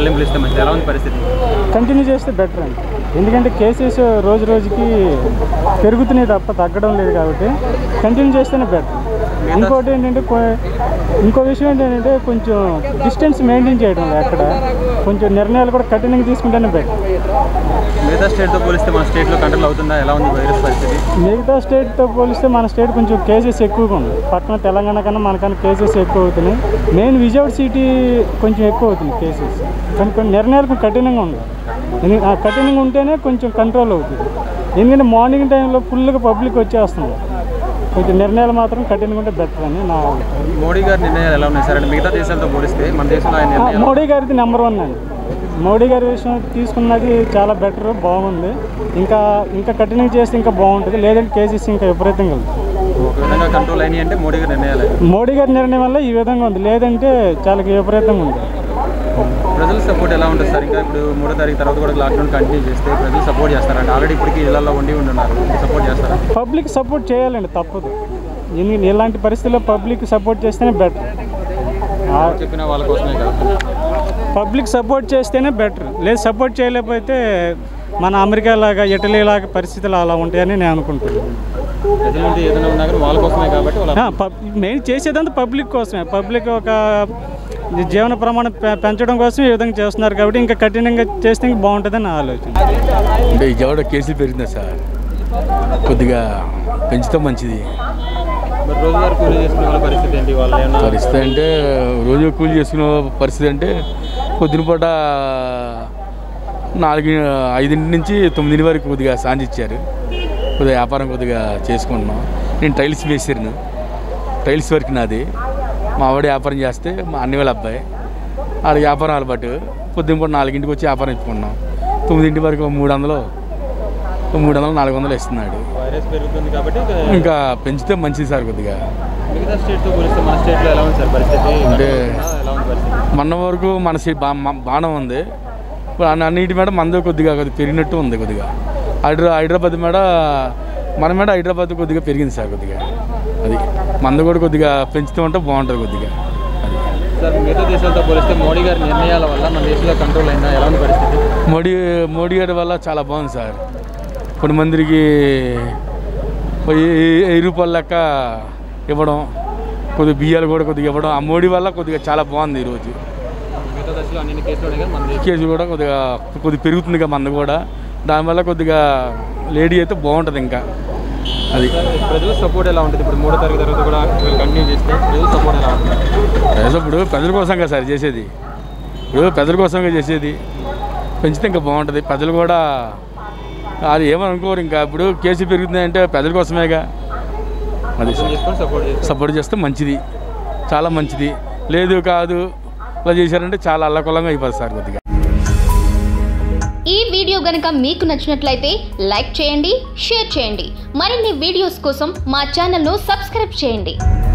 సడలింపులు ఇస్తే మంచిది ఎలా ఉంది పరిస్థితి కంటిన్యూ చేస్తే బెటర్ అండి ఎందుకంటే కేసెస్ రోజు రోజుకి పెరుగుతున్నాయి తప్ప తగ్గడం లేదు కాబట్టి కంటిన్యూ చేస్తేనే బెటర్ ఇంకోటి ఏంటంటే కొ- ఇంకో విషయం ఏంటంటే కొంచెం డిస్టెన్స్ మెయింటైన్ చేయడం లేదు అక్కడ కొంచెం నిర్ణయాలు కూడా కఠినంగా తీసుకుంటేనే బెటర్ మిగతా స్టేట్తో పోలిస్తే మన స్టేట్లో కంట్రోల్ అవుతుందా ఎలా ఉంది వైరస్ పరిస్థితి మిగతా స్టేట్తో పోలిస్తే మన స్టేట్ కొంచెం కేసెస్ ఎక్కువగా ఉంది పక్కన తెలంగాణ కన్నా మనకన్నా కేసెస్ ఎక్కువ అవుతున్నాయి మెయిన్ విజయవాడ సిటీ కొంచెం ఎక్కువ అవుతుంది కేసెస్ కానీ కొన్ని నిర్ణయాలు కొంచెం కఠినంగా ఉంది ఎందు- ఆ కఠినంగా ఉంటేనే కొంచెం కంట్రోల్ అవుతుంది ఎందుకంటే మార్నింగ్ టైంలో ఫుల్గా పబ్లిక్ వచ్చేస్తుంది కొంచెం నిర్ణయాలు మాత్రం కఠినంగా ఉంటే బెటర్ అని నా అభిప్రాయం. మోడీ గారి నిర్ణయాలు ఎలా ఉన్నాయి సార్ అంటే మిగతా దేశాలతో పోలిస్తే మన దేశంలో ఆయన ఆ, నిర్ణయాలు మోడీ గారిది నెంబర్ వన్ అండి మోడీ గారి విషయం తీసుకున్నది చాలా బెటర్ బాగుంది ఇంకా ఇంకా కఠినంగా చేస్తే ఇంకా బాగుంటుంది లేదంటే కేసెస్ ఇంకా విపరీతంగా వెళ్తుంది ఒక విధంగా కంట్రోల్ అయినాయి అంటే మోడీ గారి నిర్ణయాలు మోడీ గారి నిర్ణయం వల్ల ఈ విధంగా ఉంది లేదంటే చాలా విపరీతంగా ఉంది ప్రజల సపోర్ట్ ఎలా ఉంటుంది సార్ ఇంకా ఇప్పుడు మూడో తారీఖు తర్వాత కూడా లాక్డౌన్ కంటిన్యూ చేస్తే ప్రజలు సపోర్ట్ చేస్తారంటే ఆల్రెడీ ఇప్పటికీ ఇళ్లలో ఉండి ఉంటున్నారు సపోర్ట్ చేస్తారా పబ్లిక్ సపోర్ట్ చేయాలండి తప్పదు ఎందుకంటే ఇలాంటి పరిస్థితుల్లో పబ్లిక్ సపోర్ట్ చేస్తేనే బెటర్ చెప్పిన వాళ్ళ కోసమే కదా పబ్లిక్ సపోర్ట్ చేస్తేనే బెటర్ లేదు సపోర్ట్ చేయలేకపోతే మన అమెరికా లాగా ఇటలీ లాగా పరిస్థితులు అలా ఉంటాయని నేను అనుకుంటున్నాను ప్రజల నుండి ఏదైనా ఉన్నా కానీ వాళ్ళ కోసమే కాబట్టి వాళ్ళ మెయిన్ చేసేదంతా పబ్లిక్ కోసమే పబ్లిక్ ఒక జీవన ప్రమాణం పె- పెంచడం కోసం ఈ విధంగా చేస్తున్నారు కాబట్టి ఇంకా కఠినంగా చేస్తే ఇంకా బాగుంటుందని నా ఆలోచన అంటే విజయవాడ కేసులు పెరిగిందా సార్ కొద్దిగా పెంచితే మంచిది మరి రోజువారీ కూలీ చేసుకునే వాళ్ళ పరిస్థితి ఏంటి వాళ్ళు ఏమన్నా పరిస్థితి అంటే రోజు కూలి చేసుకునే పరిస్థితి అంటే పొద్దున పూట నాలుగు ఐదింటి నుంచి తొమ్మిదింటి వరకు కొద్దిగా శాంతి ఇచ్చారు కొద్దిగా వ్యాపారం కొద్దిగా చేసుకుంటున్నాం నేను టైల్స్ వేసాను టైల్స్ వర్క్ నాది మా ఆవిడ వ్యాపారం చేస్తే మా అన్ని వాళ్ళ అబ్బాయి ఆడ వ్యాపారం అలవాటు పొద్దున పూట నాలుగింటికి వచ్చి వ్యాపారం ఇచ్చుకున్నాం తొమ్మిదింటి వరకు మూడు వందలు మూడు వందలు నాలుగు వందలు ఇస్తున్నాడు వైరస్ పెరుగుతుంది కాబట్టి ఇక ఇంకా పెంచితే మంచిది సార్ కొద్దిగా మిగతా స్టేట్తో పోలిస్తే మన స్టేట్లో ఎలా ఉంది సార్ పరిస్థితి అంటే- ఎలా ఉంది పరిస్థితి మొన్న వరకు మన సీ బా మ- బాగానే ఉంది ఇప్పుడు అన్ని- అన్నిటి మీద మంద కొద్దిగా కొద్దిగా పెరిగినట్టు ఉంది కొద్దిగా హైదరా హైదరాబాద్ మీద మన మీద హైదరాబాద్ కొద్దిగా పెరిగింది సార్ కొద్దిగా అది మంద కూడా కొద్దిగా పెంచుతూ ఉంటే బాగుంటుంది కొద్దిగా అది సార్ మిగతా దేశాలతో పోలిస్తే మోడీ గారి నిర్ణయాల వల్ల మన దేశంలో కంట్రోల్ అయిందా ఎలా ఉంది పరిస్థితి మోడీ మోడీ గారి వల్ల చాలా బాగుంది సార్ కొన్ని మందికి వెయ్యి వెయ్యి రూపాయల లెక్క ఇవ్వడం కొద్దిగా బియ్యాలు కూడా కొద్దిగా ఇవ్వడం ఆ మోడీ వల్ల కొద్దిగా చాలా బాగుంది ఈరోజు మిగతా దశలో అన్ని కేసులు ఉన్నాయి కానీ మన దేశం కేజీ కూడా కొద్దిగా కొద్దిగా పెరుగుతుంది కదా మంద కూడా దానివల్ల కొద్దిగా లేడీ అయితే బాగుంటుంది ఇంకా అది ప్రజల సపోర్ట్ ఎలా ఉంటుంది ఇప్పుడు మూడో తారీఖు తర్వాత కూడా కంటిన్యూ చేస్తే ప్రజల సపోర్ట్ ఎలా ఉంటుంది ప్రజలు ఇప్పుడు ప్రజల కోసం కదా సార్ చేసేది ఇప్పుడు ప్రజల కోసంగా చేసేది పెంచితే ఇంకా బాగుంటుంది ప్రజలు కూడా అది ఏమనుకోరు ఇంకా ఇప్పుడు కేసు పెరుగుతుందంటే ప్రజల కోసమేగా అది అర్థం చేసుకొని సపోర్ట్ చేస్తారు సపోర్ట్ చేస్తే మంచిది చాలా మంచిది లేదు కాదు ఇలా చేశారంటే చాలా అల్లకొల్లంగా అయిపోతుంది సార్ కొద్దిగా ఈ వీడియో గనుక మీకు నచ్చినట్లయితే లైక్ చేయండి షేర్ చేయండి మరిన్ని వీడియోస్ కోసం మా ఛానల్ను సబ్స్క్రైబ్ చేయండి